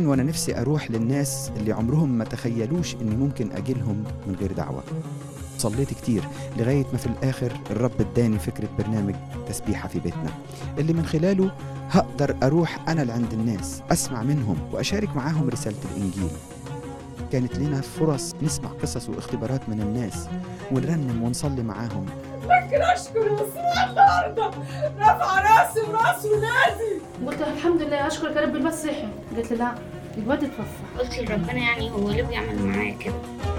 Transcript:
كمان وانا نفسي اروح للناس اللي عمرهم ما تخيلوش اني ممكن اجيلهم من غير دعوه صليت كتير لغايه ما في الاخر الرب اداني فكره برنامج تسبيحه في بيتنا اللي من خلاله هقدر اروح انا لعند الناس اسمع منهم واشارك معاهم رساله الانجيل كانت لنا فرص نسمع قصص واختبارات من الناس ونرنم ونصلي معاهم لكن اشكر يسوع النهارده رفع راسي وراس ولادي قلت لها الحمد لله اشكرك يا رب الواد صحي قالت لي لا الواد اتوفى قلت لربنا يعني هو ليه بيعمل معايا كده